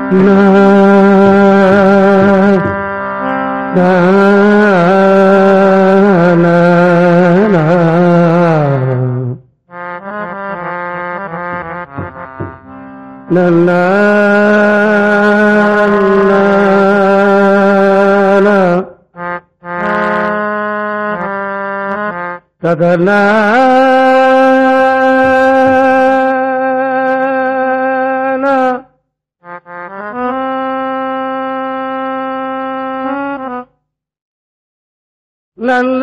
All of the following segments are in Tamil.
ததன நல்ல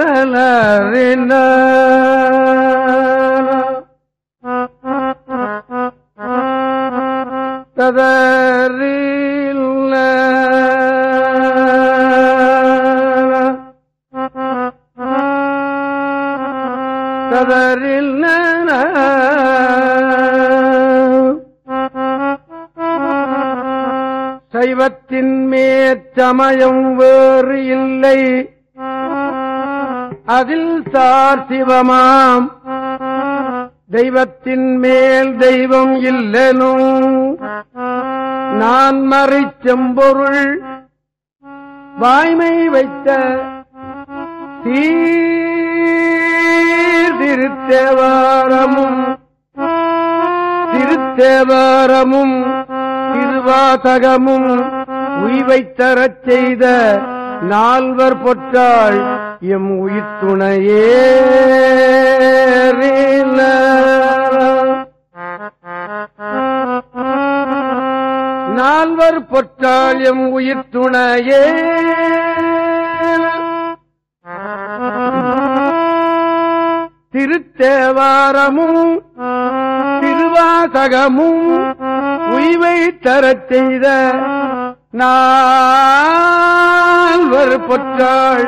கதரில் சைவத்தின் மேற்சமயம் வேறு இல்லை அதில் சார் சிவமாம் தெய்வத்தின் மேல் தெய்வம் இல்லனும் நான் மறை செம்பொருள் வாய்மை வைத்த திருத்தேவாரமும் திருத்தேவாரமும் திருவாசகமும் உய்வைத் தரச் செய்த நால்வர் பொற்றாள் எம் உயிர் துணையே நால்வர் பொற்றாள் எம் உயிர் துணையே திருத்தேவாரமும் திருவாசகமும் உய்வை தரச் செய்த நால்வர் பொற்றாள்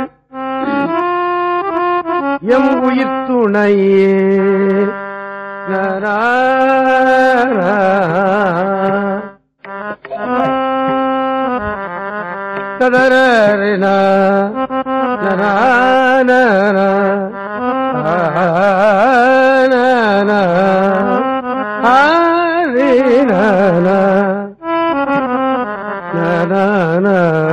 எம் உயிர் துணையே நராரா. ததரரினா, நரானரா, ஆனனா, ஆரினனா, நனானா,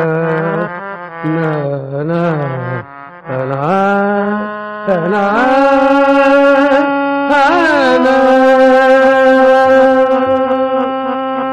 நனா, தனா, தனா, ஆனா.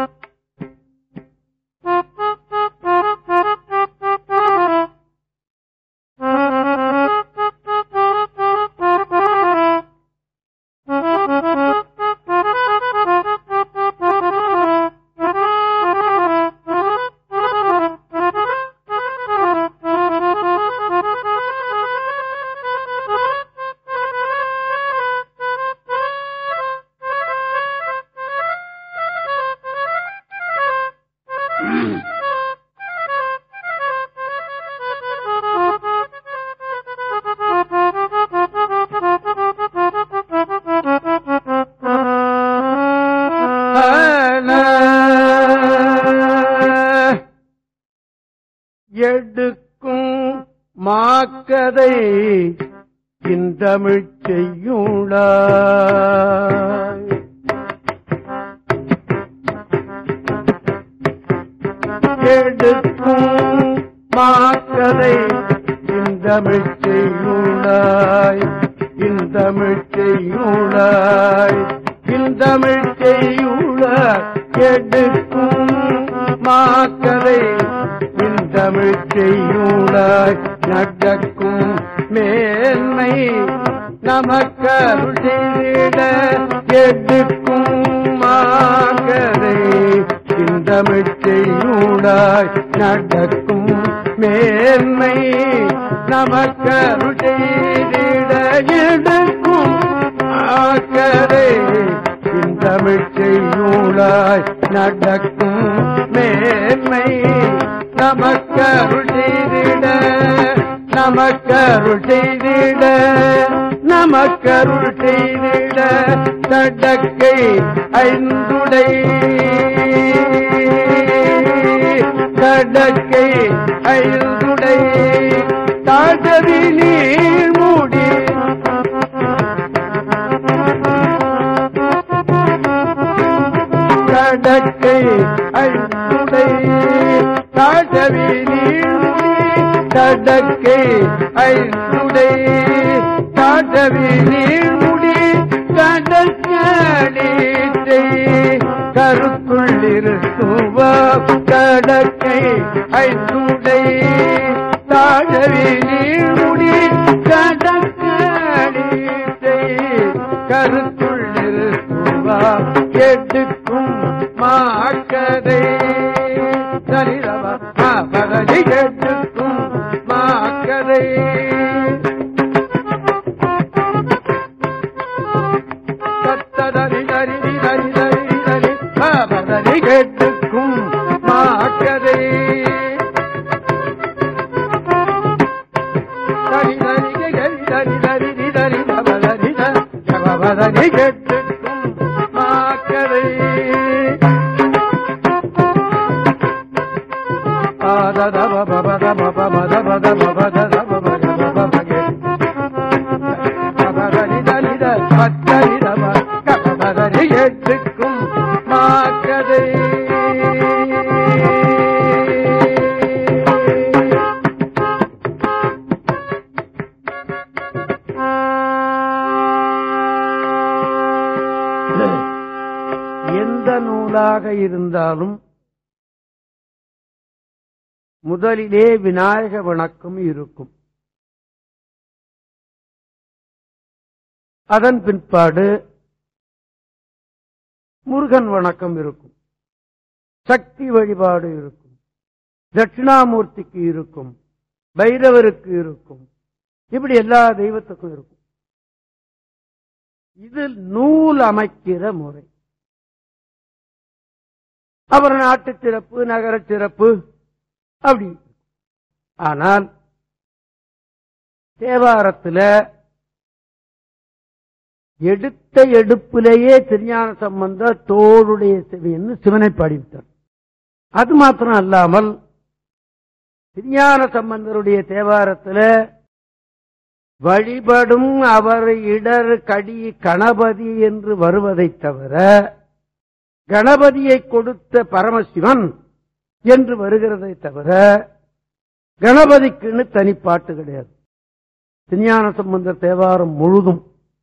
எடுக்கும் மாக்கதை இந்தமிழ் செய்யுளாய் எடுக்கும் மாக்கதை இந்தமிழ் செய்யுளாய் இந்தமிழ் செய்யுளாய் இந்தமிழ் செய்யுளாய் எடுக்கும் மாக்கதை இந்தமிழ் செய்யுளாய் நடக்கும் மேன்மை நமக்கருள் செய்திட எடுக்கும் மாகரை இந்தமிழ் செய்யுளாய் நடக்கும் மேன்மை நமக்கருள் செய்திட எடுக்கும் ஆக்கரை இந்தமிழ் செய்யுளாய் நடக்கும் மேன்மை நமக்கருள் செய்திட நமக்கருள் செய்திட நமக்கருள் செய்திட தடக்கை ஐந்துடை தடக்கை ஐந்துடை தாழ்கவி நீர் மூடி தடக்கை ஐந்துடை தாழவி நீழ்முடி தடக்கை ஐந்துடை தாழவி நீழ்முடி கடற்கடீத்தை கருத்துள்ளிருத்துவ கடற்கை ஐந்துடை தாழவி நீழ்முடி கடற்கடீத்தை கருத்துள்ளிருத்துவ எடுக்கும் மாக்கதை சரிதவ பதவி எடுக்கும் மாக்கதை தத்ததரி தரி தரி தரி தரி பதவி எடுக்கும் மாக்கதை தரி தரி கரி தரி தரி தரி பதரி பதரி எடுக்கும் மாக்கதை எட்டுக்கும் மாக்கதை எந்த நூலாக இருந்தாலும் முதலிலே விநாயக வணக்கம் இருக்கும் அதன் பிற்பாடு முருகன் வணக்கம் இருக்கும் சக்தி வழிபாடு இருக்கும் தட்சிணாமூர்த்திக்கு இருக்கும் பைரவருக்கு இருக்கும் இப்படி எல்லா தெய்வத்துக்கும் இருக்கும் இது நூல் அமைக்கிற முறை அவர் நாட்டு சிறப்பு நகர சிறப்பு அப்படி ஆனால் தேவாரத்துல எடுத்த எடுப்பிலேயே திருஞான சம்பந்த தோளுடைய செவின்னு சிவனை பாடிவிட்டார் அது மாத்திரம் அல்லாமல் திருஞான சம்பந்தருடைய தேவாரத்துல வழிபடும் அவர் இடர் கடி கணபதி என்று வருவதைத் தவிர கணபதியை கொடுத்த பரமசிவன் என்று வருகிறதை தவிர கணபதிக்குன்னு தனி பாட்டு கிடையாது திருஞான சம்பந்தர் தேவாரம் முழுதும்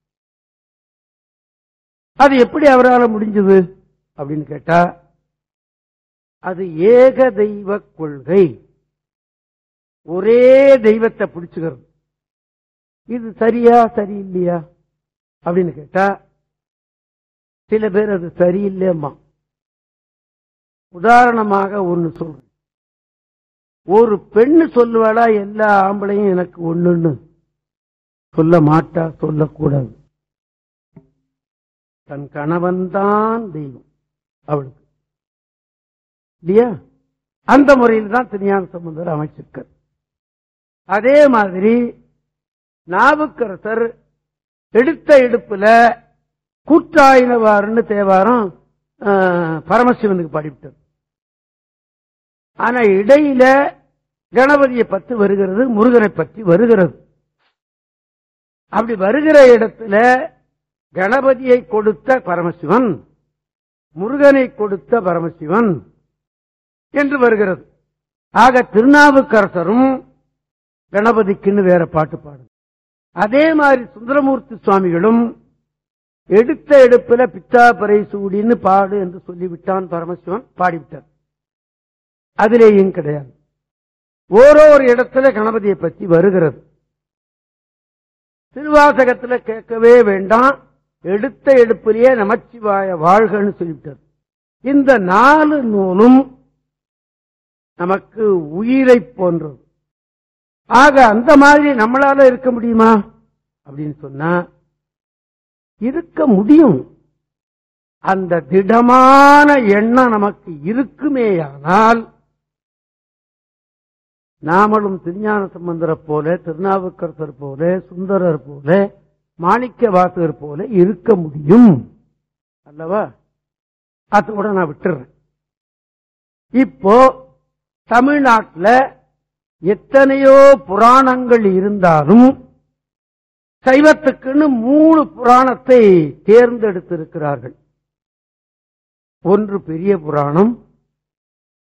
அது எப்படி அவரால் முடிஞ்சது அப்படின்னு கேட்டா அது ஏக தெய்வ கொள்கை ஒரே தெய்வத்தை பிடிச்சுக்கிறது இது சரியா சரியில்லையா அப்படின்னு கேட்டா சில பேர் அது சரியில்லையம்மா உதாரணமாக ஒன்னு சொல்றேன் ஒரு பெண்ணு சொல்லுவாளா எல்லா ஆம்பளையும் எனக்கு ஒண்ணுன்னு சொல்ல மாட்டா சொல்லக்கூடாது தன் கணவன் தான் தெய்வம் அவளுக்கு இல்லையா அந்த முறையில் தான் திருஞான சம்பந்தர் அமைச்சிருக்கார் அதே மாதிரி நாவுக்கரசர் எடுத்த எடுப்புல கூற்றாயினவாருன்னு தேவாரம் ஆஹ், பரமசிவனுக்கு பாடிவிட்டார் ஆனா இடையில கணபதியை பத்தி வருகிறது முருகனை பற்றி வருகிறது அப்படி வருகிற இடத்துல கணபதியை கொடுத்த பரமசிவன் முருகனை கொடுத்த பரமசிவன் என்று வருகிறது ஆக திருநாவுக்கரசரும் கணபதிக்குன்னு வேற பாட்டு பாடும் அதே மாதிரி சுந்தரமூர்த்தி சுவாமிகளும் எடுத்த எடுப்புல பிச்சாப்பறை சூடின்னு பாடு என்று சொல்லிவிட்டான் பரமசிவன் பாடிவிட்டார் அதிலேயும் கிடையாது ஓரொரு இடத்துல கணபதியை பற்றி வருகிறது திருவாசகத்துல கேட்கவே வேண்டாம் எடுத்த எடுப்பிலேயே நமச்சிவாய வாழ்கன்னு சொல்லிவிட்டார் இந்த நாலு நூலும் நமக்கு உயிரை போன்றது ஆக அந்த மாதிரி நம்மளால இருக்க முடியுமா அப்படின்னு சொன்னா இருக்க முடியும் அந்த திடமான எண்ணம் நமக்கு இருக்குமேயானால் நாமளும் திருஞான சம்பந்தரை போல திருநாவுக்கரசர் போல சுந்தரர் போல மாணிக்க வாசகர் போல இருக்க முடியும் அல்லவா அதோட நான் விட்டுறேன் இப்போ தமிழ்நாட்டில் எத்தனையோ புராணங்கள் இருந்தாலும் சைவத்துக்குன்னு மூணு புராணத்தை தேர்ந்தெடுத்திருக்கிறார்கள் ஒன்று பெரிய புராணம்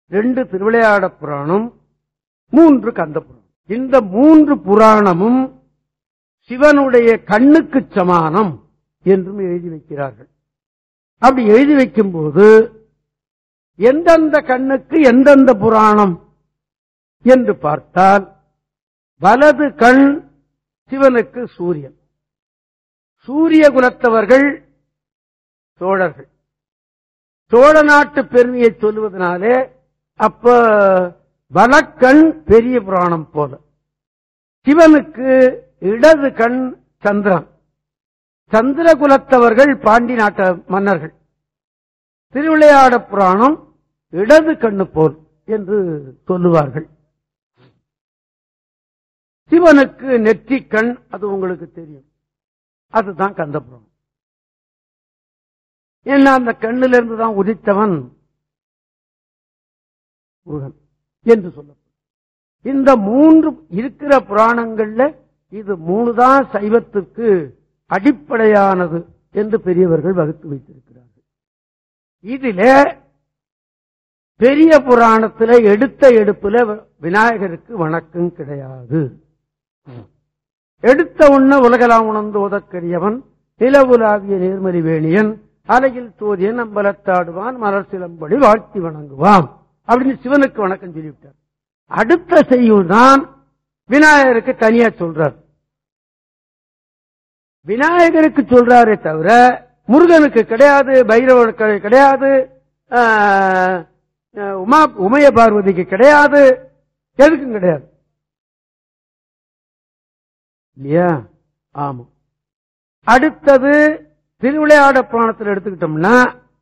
ரெண்டு திருவிளையாட புராணம் மூன்று கந்த புராணம் இந்த மூன்று புராணமும் சிவனுடைய கண்ணுக்கு சமானம் என்றும் எழுதி வைக்கிறார்கள் அப்படி எழுதி வைக்கும் போது எந்தெந்த கண்ணுக்கு எந்தெந்த புராணம் என்று பார்த்தால் வலது கண் சிவனுக்கு சூரியன் சூரிய குலத்தவர்கள் சோழர்கள் சோழ நாட்டு பெருமையை சொல்லுவதனாலே அப்ப வலக்கண் பெரிய புராணம் போல சிவனுக்கு இடது கண் சந்திரன் சந்திர குலத்தவர்கள் பாண்டி நாட்ட மன்னர்கள் திருவிளையாட புராணம் இடது கண்ணு போல் என்று சொல்லுவார்கள் சிவனுக்கு நெற்றிக் கண் அது உங்களுக்கு தெரியும் அதுதான் கந்தபுரம் ஏன்னா அந்த கண்ணிலிருந்து இருந்து தான் உதித்தவன் முருகன் என்று சொல்லப்படும் இந்த மூன்று இருக்கிற புராணங்கள்ல இது மூணு தான் சைவத்துக்கு அடிப்படையானது என்று பெரியவர்கள் வகுத்து வைத்திருக்கிறார்கள் இதில பெரிய புராணத்துல எடுத்த எடுப்புல விநாயகருக்கு வணக்கம் கிடையாது எடுத்த உண்ண உலகலாம் உணர்ந்து உதக்கரியவன் நிலவுலாவிய நேர்மறி வேணியன் அலையில் தோதியன் அம்பலத்தாடுவான் மலர் சிலம்படி வாழ்த்தி வணங்குவான் அப்படின்னு சிவனுக்கு வணக்கம் சொல்லிவிட்டார் அடுத்த செய்யுள் தான் விநாயகருக்கு தனியா சொல்றார் விநாயகருக்கு சொல்றாரே தவிர முருகனுக்கு கிடையாது பைரவனுக்கு கிடையாது ஆஹ், உமா உமைய பார்வதிக்கு கிடையாது எதுக்கும் கிடையாது இல்லையா ஆமா அடுத்தது திருவிளையாட புராணத்தில் எடுத்துக்கிட்டோம்னா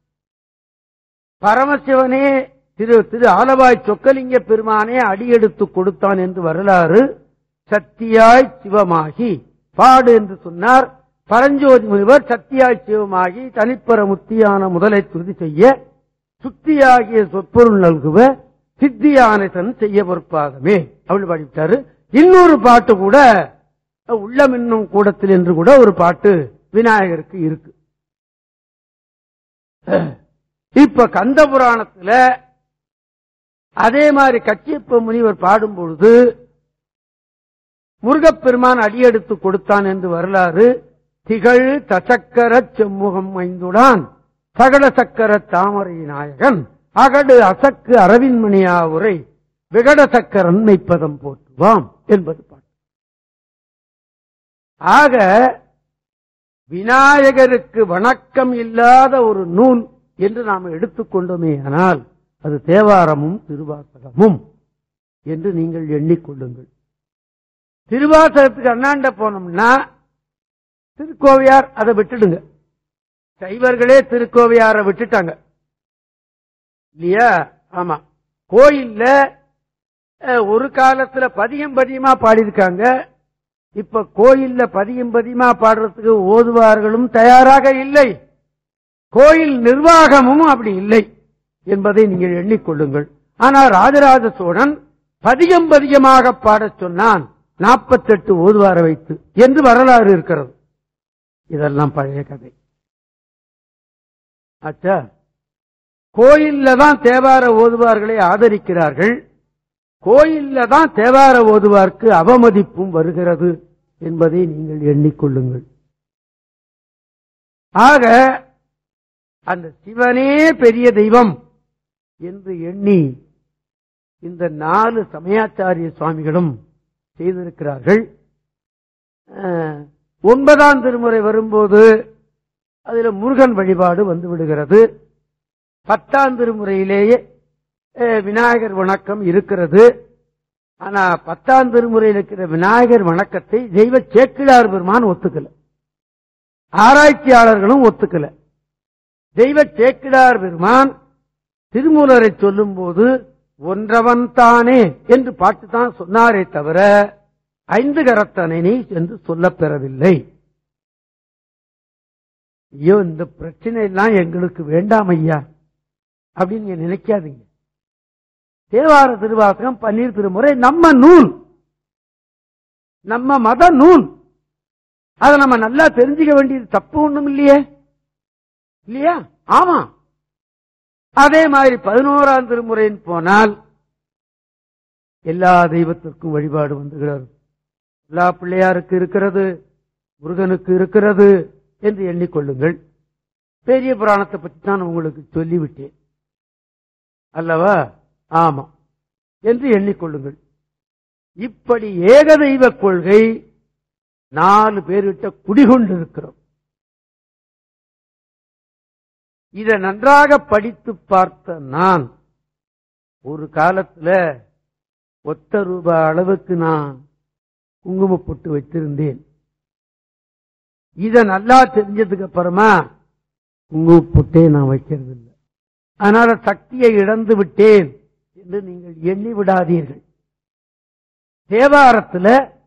பரமசிவனே திரு திரு ஆலவாய் சொக்கலிங்க பெருமானே அடியெடுத்து கொடுத்தான் என்று வரலாறு சத்தியாய் சிவமாகி பாடு என்று சொன்னார் பரஞ்சோதி முனிவர் சத்தியாய் சிவமாகி தனிப்பெற முத்தியான முதலை துதி செய்ய சுத்தியாகிய சொற்பொருள் நல்குவ சித்தியானதன் செய்ய பொறுப்பாகவே அப்படி பாடிவிட்டாரு இன்னொரு பாட்டு கூட உள்ளம் இன்னும் கூடத்தில் என்று கூட ஒரு பாட்டு விநாயகருக்கு இருக்கு இப்ப கந்த புராணத்துல அதே மாதிரி கச்சியப்ப முனிவர் பாடும் பொழுது முருகப்பெருமான் அடியெடுத்து கொடுத்தான் என்று வரலாறு திகழ் தசக்கர செம்முகம் ஐந்துடான் சகல சக்கர தாமரை நாயகன் அகடு அசக்கு அரவின்மணியா உரை விகட சக்கர அன்மைப்பதம் போற்றுவாம் என்பது பாட்டு ஆக விநாயகருக்கு வணக்கம் இல்லாத ஒரு நூல் என்று நாம் எடுத்துக்கொண்டோமே ஆனால் அது தேவாரமும் திருவாசகமும் என்று நீங்கள் எண்ணிக்கொள்ளுங்கள் திருவாசகத்துக்கு அண்ணாண்ட போனோம்னா திருக்கோவையார் அதை விட்டுடுங்க சைவர்களே திருக்கோவையாரை விட்டுட்டாங்க இல்லையா ஆமா கோயில்ல அஹ், ஒரு காலத்துல பதியம் பதியமா பாடியிருக்காங்க இப்ப கோயில்ல பதியம் பதியமா பாடுறதுக்கு ஓதுவார்களும் தயாராக இல்லை கோயில் நிர்வாகமும் அப்படி இல்லை என்பதை நீங்கள் எண்ணிக்கொள்ளுங்கள் ஆனால் ராஜராஜ சோழன் பதிகம் பதிகமாக பாடச் சொன்னான் நாற்பத்தெட்டு ஓதுவார வைத்து என்று வரலாறு இருக்கிறது இதெல்லாம் பழைய கதை ஆச்சா கோயில்ல தான் தேவார ஓதுவார்களை ஆதரிக்கிறார்கள் கோயில்ல தான் தேவார ஓதுவார்க்கு அவமதிப்பும் வருகிறது என்பதை நீங்கள் எண்ணிக்கொள்ளுங்கள் ஆக அந்த சிவனே பெரிய தெய்வம் என்று எண்ணி இந்த நாலு சமயாச்சாரிய சுவாமிகளும் செய்திருக்கிறார்கள் அஹ், ஒன்பதாம் திருமுறை வரும்போது அதுல முருகன் வழிபாடு வந்து விடுகிறது பத்தாம் திருமுறையிலேயே அஹ், விநாயகர் வணக்கம் இருக்கிறது ஆனா பத்தாம் திருமுறையில் இருக்கிற விநாயகர் வணக்கத்தை தெய்வ சேக்கிழார் பெருமான் ஒத்துக்கல ஆராய்ச்சியாளர்களும் ஒத்துக்கல தெய்வ சேக்கிழார் பெருமான் திருமூலரை சொல்லும் போது ஒன்றவன் தானே என்று பாட்டு தான் சொன்னாரே தவிர ஐந்து கரத்தனை என்று சொல்லப் பெறவில்லை ஐயோ இந்த பிரச்சனை எல்லாம் எங்களுக்கு வேண்டாம் ஐயா அப்படின்னு நீங்க நினைக்காதீங்க தேவார திருவாசகம் பன்னீர் திருமுறை நம்ம நூல் நம்ம மத நூல் அதை நம்ம நல்லா தெரிஞ்சுக்க வேண்டியது தப்பு ஒண்ணும் இல்லையே இல்லையா ஆமா அதே மாதிரி பதினோராம் திருமுறையின் போனால் எல்லா தெய்வத்திற்கும் வழிபாடு வந்துகிறது எல்லா பிள்ளையாருக்கு இருக்கிறது முருகனுக்கு இருக்கிறது என்று எண்ணிக்கொள்ளுங்கள் பெரிய புராணத்தை பற்றி தான் உங்களுக்கு சொல்லிவிட்டேன் அல்லவா ஆமா என்று எண்ணிக்கொள்ளுங்கள் இப்படி ஏக தெய்வ கொள்கை நாலு பேர்கிட்ட குடிகொண்டிருக்கிறோம் இதை நன்றாக படித்து பார்த்த நான் ஒரு காலத்துல ஒத்த ரூபாய் அளவுக்கு நான் குங்கும பொட்டு வச்சிருந்தேன் இத நல்லா தெரிஞ்சதுக்கு அப்புறமா குங்கும பொட்டே நான் வைக்கிறது இல்லை அதனால சக்தியை இழந்து விட்டேன் என்று நீங்கள் எண்ணி விடாதீர்கள் தேவாரத்துல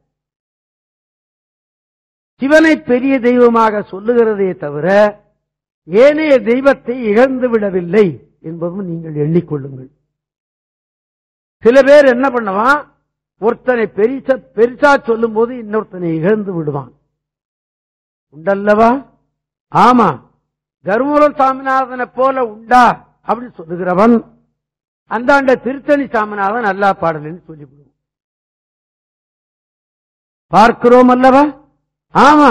சிவனை பெரிய தெய்வமாக சொல்லுகிறதே தவிர ஏனைய தெய்வத்தை இழந்து விடவில்லை என்பதும் நீங்கள் எண்ணிக்கொள்ளுங்கள் சில பேர் என்ன பண்ணுவான் ஒருத்தனை பெரிசா பெருசா சொல்லும் போது இன்னொருத்தனை இழந்து விடுவான் உண்டல்லவா ஆமா கருமூல சாமிநாதனை போல உண்டா அப்படின்னு சொல்லுகிறவன் அந்தாண்ட திருத்தணி சாமிநாதன் நல்லா பாடலன்னு சொல்லிவிடுவோம் பார்க்கிறோம் அல்லவா ஆமா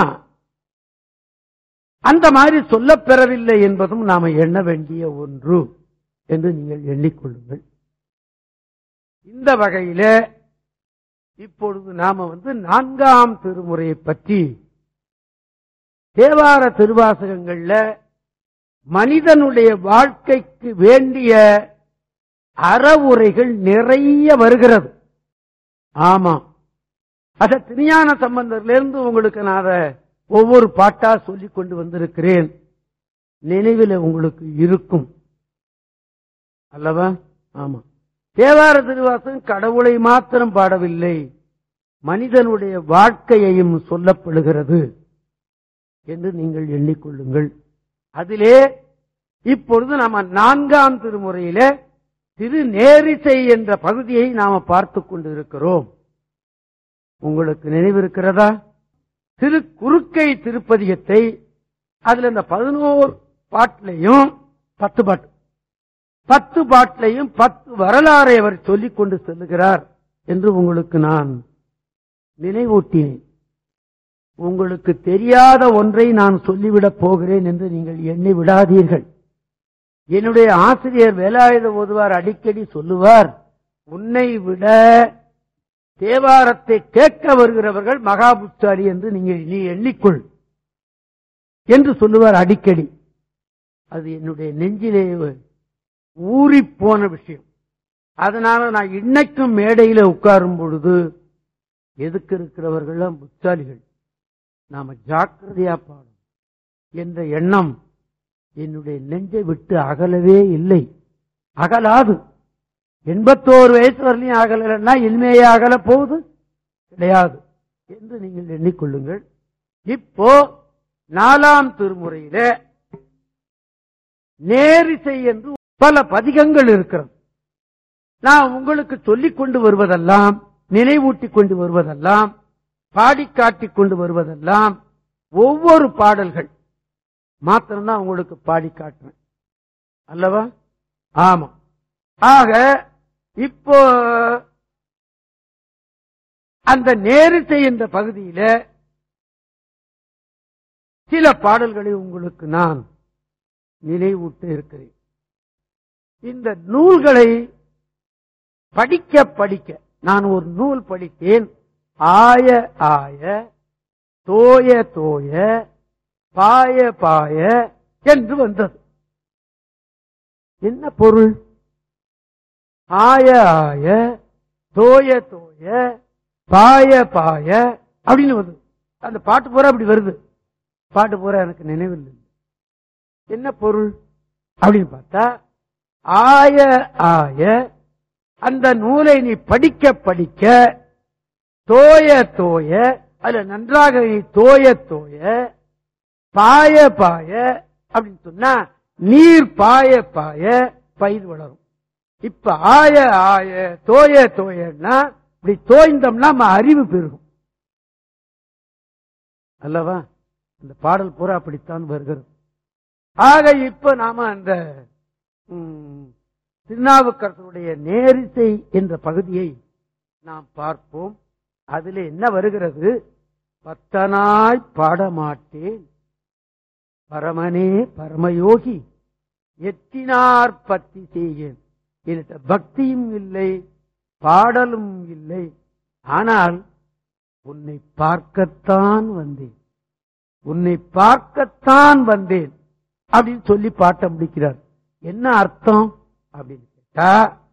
அந்த மாதிரி சொல்லப் பெறவில்லை என்பதும் நாம எண்ண வேண்டிய ஒன்று என்று நீங்கள் எண்ணிக்கொள்ளுங்கள் இந்த வகையில இப்பொழுது நாம வந்து நான்காம் திருமுறையை பற்றி தேவார திருவாசகங்கள்ல மனிதனுடைய வாழ்க்கைக்கு வேண்டிய அறவுரைகள் நிறைய வருகிறது ஆமா அத திருஞான சம்பந்தரிலிருந்து உங்களுக்கு நான் அதை ஒவ்வொரு பாட்டா சொல்லிக் கொண்டு வந்திருக்கிறேன் நினைவில் உங்களுக்கு இருக்கும் அல்லவா ஆமா தேவார திருவாசகம் கடவுளை மாத்திரம் பாடவில்லை மனிதனுடைய வாழ்க்கையையும் சொல்லப்படுகிறது என்று நீங்கள் எண்ணிக்கொள்ளுங்கள் அதிலே இப்பொழுது நாம நான்காம் திருமுறையில திரு நேரிசை என்ற பகுதியை நாம பார்த்துக் கொண்டிருக்கிறோம் உங்களுக்கு நினைவிருக்கிறதா திரு குறுக்கை திருப்பதிகத்தை அதுல இந்த பதினோரு பாட்டிலையும் பத்து பாட்டு பத்து பாட்டிலையும் பத்து வரலாறை அவர் சொல்லிக் கொண்டு செல்லுகிறார் என்று உங்களுக்கு நான் நினைவூட்டினேன் உங்களுக்கு தெரியாத ஒன்றை நான் சொல்லிவிடப் போகிறேன் என்று நீங்கள் எண்ணி விடாதீர்கள் என்னுடைய ஆசிரியர் வேலாயுத ஓதுவார் அடிக்கடி சொல்லுவார் உன்னை விட தேவாரத்தை கேட்க வருகிறவர்கள் மகாபுத்தாரி என்று நீங்கள் நீ எண்ணிக்கொள் என்று சொல்லுவார் அடிக்கடி அது என்னுடைய நெஞ்சிலே ஊறிப் போன விஷயம் அதனால நான் இன்னைக்கும் மேடையில உட்காரும் பொழுது எதுக்கு இருக்கிறவர்கள் புத்தாலிகள் நாம ஜாக்கிரதையா பாடும் என்ற எண்ணம் என்னுடைய நெஞ்சை விட்டு அகலவே இல்லை அகலாது எண்பத்தோரு வயசு வரலையும் அகலன்னா இனிமையே அகல போகுது கிடையாது என்று நீங்கள் எண்ணிக்கொள்ளுங்கள் இப்போ நாலாம் திருமுறையில நேரிசை என்று பல பதிகங்கள் இருக்கிறது நான் உங்களுக்கு சொல்லிக் கொண்டு வருவதெல்லாம் நினைவூட்டிக் கொண்டு வருவதெல்லாம் பாடி காட்டிக் கொண்டு வருவதெல்லாம் ஒவ்வொரு பாடல்கள் மாத்திரம்தான் உங்களுக்கு பாடி காட்டுறேன் அல்லவா ஆமா ஆக இப்போ அந்த நேரிசை என்ற பகுதியில சில பாடல்களை உங்களுக்கு நான் நினைவூட்ட இருக்கிறேன் இந்த நூல்களை படிக்க படிக்க நான் ஒரு நூல் படித்தேன் ஆய ஆய தோய தோய பாய பாய என்று வந்தது என்ன பொருள் ஆய ஆய தோய தோய பாய பாய அப்படின்னு வருது அந்த பாட்டு பூரா அப்படி வருது பாட்டு பூரா எனக்கு நினைவில் இல்லை என்ன பொருள் அப்படின்னு பார்த்தா ஆய ஆய அந்த நூலை நீ படிக்க படிக்க தோய தோய அதுல நன்றாக நீ தோய தோய பாய பாய அப்படின்னு சொன்னா நீர் பாய பாய பயிர் வளரும் இப்ப ஆய ஆய தோய தோயன்னா இப்படி தோய்ந்தோம்னா நம்ம அறிவு பெருகும் அல்லவா இந்த பாடல் பூரா அப்படித்தான் வருகிறது ஆக இப்ப நாம அந்த ம், திருநாவுக்கரசருடைய நேரிசை என்ற பகுதியை நாம் பார்ப்போம் அதில் என்ன வருகிறது பத்தனாய் பாடமாட்டேன் பரமனே பரமயோகி எத்தினார் பத்தி செய்கேன் என்கிட்ட பக்தியும் இல்லை பாடலும் இல்லை ஆனால் உன்னை பார்க்கத்தான் வந்தேன் உன்னை பார்க்கத்தான் வந்தேன் அப்படின்னு சொல்லி பாட்ட முடிக்கிறார் என்ன அர்த்தம் அப்படின்னு கேட்டா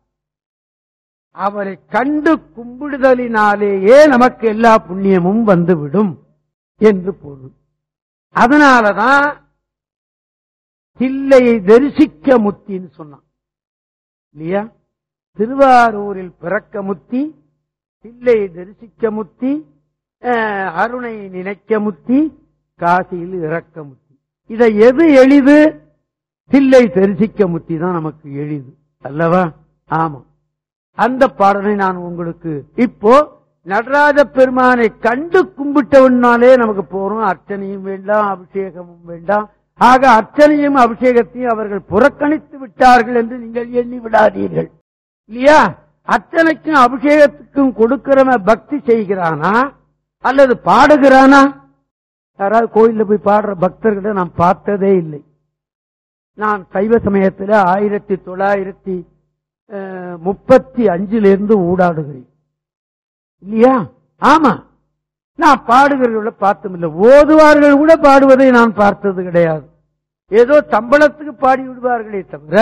அவரை கண்டு கும்பிடுதலினாலேயே நமக்கு எல்லா புண்ணியமும் வந்துவிடும் என்று பொருள் அதனாலதான் தில்லையை தரிசிக்க முத்தின்னு சொன்னான் இல்லையா திருவாரூரில் பிறக்க முத்தி தில்லையை தரிசிக்க முத்தி அஹ், அருணை நினைக்க முத்தி காசியில் இறக்க முத்தி இதை எது எளிது தில்லை தரிசிக்க முத்தி தான் நமக்கு எளிது அல்லவா ஆமா அந்த பாடலை நான் உங்களுக்கு இப்போ நடராஜ பெருமானை கண்டு கும்பிட்டவனாலே நமக்கு போறோம் அர்ச்சனையும் வேண்டாம் அபிஷேகமும் வேண்டாம் ஆக அர்ச்சனையும் அபிஷேகத்தையும் அவர்கள் புறக்கணித்து விட்டார்கள் என்று நீங்கள் எண்ணி விடாதீர்கள் இல்லையா அர்ச்சனைக்கும் அபிஷேகத்துக்கும் கொடுக்கிறவன் பக்தி செய்கிறானா அல்லது பாடுகிறானா யாராவது கோயில்ல போய் பாடுற பக்தர்களை நான் பார்த்ததே இல்லை நான் சைவ சமயத்தில் ஆயிரத்தி தொள்ளாயிரத்தி அஹ், முப்பத்தி அஞ்சிலிருந்து ஊடாடுகிறேன் இல்லையா ஆமா நான் பாடுகிறவர்களை பார்த்ததும் இல்லை ஓதுவார்கள் கூட பாடுவதை நான் பார்த்தது கிடையாது ஏதோ சம்பளத்துக்கு பாடி விடுவார்களே தவிர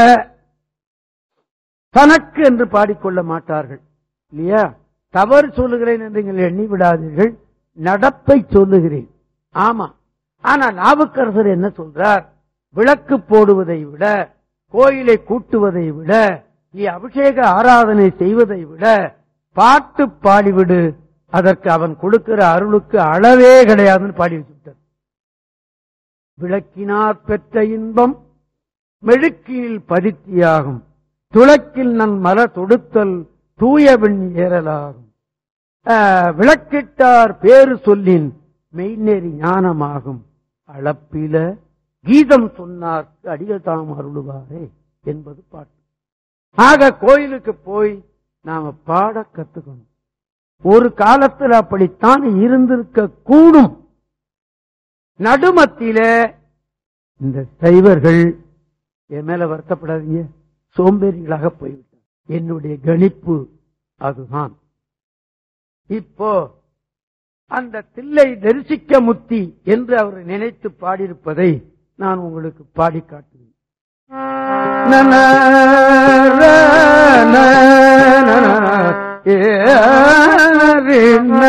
தனக்கு என்று பாடிக்கொள்ள மாட்டார்கள் இல்லையா தவறு சொல்லுகிறேன் என்று நீங்கள் எண்ணி விடாதீர்கள் நடப்பை சொல்லுகிறேன் ஆமா ஆனா நாவுக்கரசர் என்ன சொல்றார் விளக்கு போடுவதை விட கோயிலை கூட்டுவதை விட நீ அபிஷேக ஆராதனை செய்வதை விட பாட்டு பாடிவிடு அதற்கு அவன் கொடுக்கிற அருளுக்கு அளவே கிடையாதுன்னு பாடி வச்சுட்டார் விளக்கினார் பெற்ற இன்பம் மெழுக்கினில் பதித்தியாகும் துளக்கில் நன் மல தொடுத்தல் தூயவெண் ஏறலாகும் ஆஹ், விளக்கிட்டார் பேரு சொல்லின் மெய்நெறி ஞானமாகும் அளப்பில கீதம் சொன்னார் அடிகள் தாம் அருளுவாரே என்பது பாட்டு ஆக கோயிலுக்கு போய் நாம பாட கத்துக்கணும் ஒரு காலத்தில் அப்படித்தான் இருந்திருக்க கூடும் நடுமத்தில இந்த சைவர்கள் என் மேல வருத்தப்படாதீங்க சோம்பேறிகளாக போய்விட்டார் என்னுடைய கணிப்பு அதுதான் இப்போ அந்த தில்லை தரிசிக்க முத்தி என்று அவர் நினைத்து பாடியிருப்பதை நான் உங்களுக்கு பாடி காட்டுவேன் நன, ர, ந, ந, ந, ஏ, ரி, ந.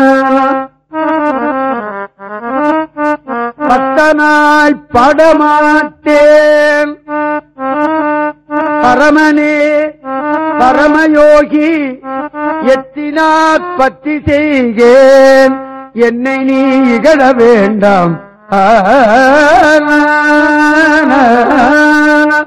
பத்தனாய் படமாட்டேன் பரமனே பரமயோகி எத்தினாற் பற்றி செய்கேன் என்னை நீ இகழ வேண்டாம் ஆ, நா, நா, நா.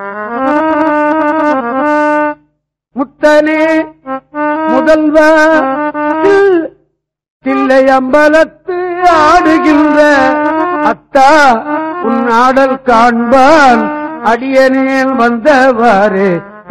முத்தனே முதல்வா தில்- தில்லை அம்பலத்து ஆடுகின்ற அத்தா உன் ஆடல் காண்பான் அடியனேல் வந்தவாறு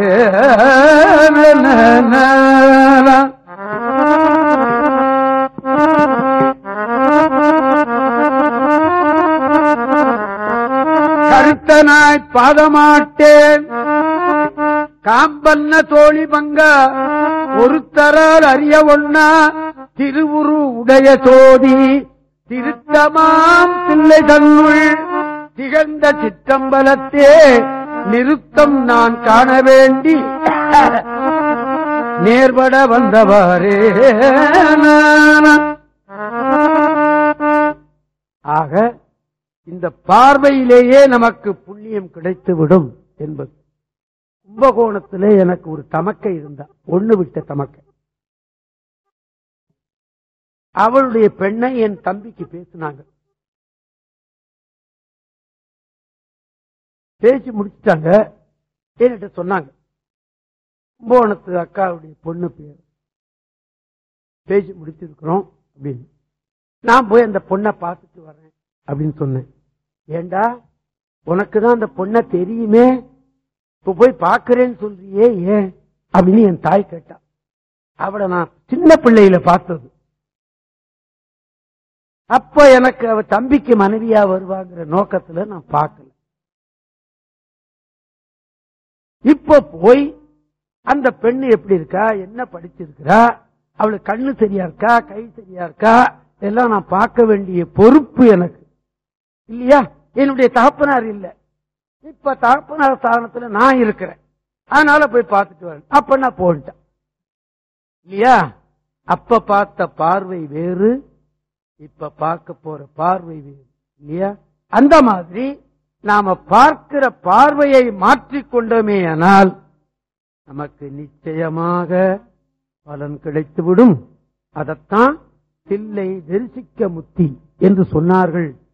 கருத்தனாய் பாதமாட்டேன் காம்பன்ன தோழி பங்க ஒருத்தரால் அறிய ஒண்ணா திருவுரு உடைய சோதி திருத்தமாம் பிள்ளை தன்னுள் திகழ்ந்த சிற்றம்பலத்தே நிறுத்தம் நான் காண வேண்டி நேர்பட வந்தவாறே ஆக இந்த பார்வையிலேயே நமக்கு புண்ணியம் கிடைத்துவிடும் என்பது கும்பகோணத்திலே எனக்கு ஒரு தமக்கை இருந்தா ஒண்ணு விட்ட தமக்கை அவளுடைய பெண்ணை என் தம்பிக்கு பேசினாங்க பேசி முடிச்சிட்டாங்க என்கிட்ட சொன்னாங்க கும்பகோணத்து அக்காவுடைய பொண்ணு பேர் பேசி முடிச்சிருக்கிறோம் அப்படின்னு நான் போய் அந்த பொண்ணை பார்த்துட்டு வரேன் அப்படின்னு சொன்னேன் ஏண்டா உனக்கு தான் அந்த பொண்ணை தெரியுமே இப்ப போய் பார்க்கிறேன்னு சொல்றியே ஏன் அப்படின்னு என் தாய் கேட்டா அவளை நான் சின்ன பிள்ளையில பார்த்தது அப்ப எனக்கு அவ தம்பிக்கு மனைவியா வருவாங்கிற நோக்கத்துல நான் பார்க்கல இப்ப போய் அந்த பெண்ணு எப்படி இருக்கா என்ன படிச்சிருக்கிறா அவளுக்கு கண்ணு சரியா இருக்கா கை சரியா இருக்கா இதெல்லாம் நான் பார்க்க வேண்டிய பொறுப்பு எனக்கு இல்லையா என்னுடைய தகப்பனார் இல்ல இப்ப தகப்பனார் ஸ்தானத்துல நான் இருக்கிறேன் அதனால போய் பார்த்துட்டு வரேன் அப்ப நான் போயிட்டேன் இல்லையா அப்ப பார்த்த பார்வை வேறு இப்ப பார்க்க போற பார்வை வேறு இல்லையா அந்த மாதிரி நாம பார்க்கிற பார்வையை மாற்றிக்கொண்டோமே ஆனால் நமக்கு நிச்சயமாக பலன் கிடைத்துவிடும் அதத்தான் தில்லை தரிசிக்க முத்தி என்று சொன்னார்கள்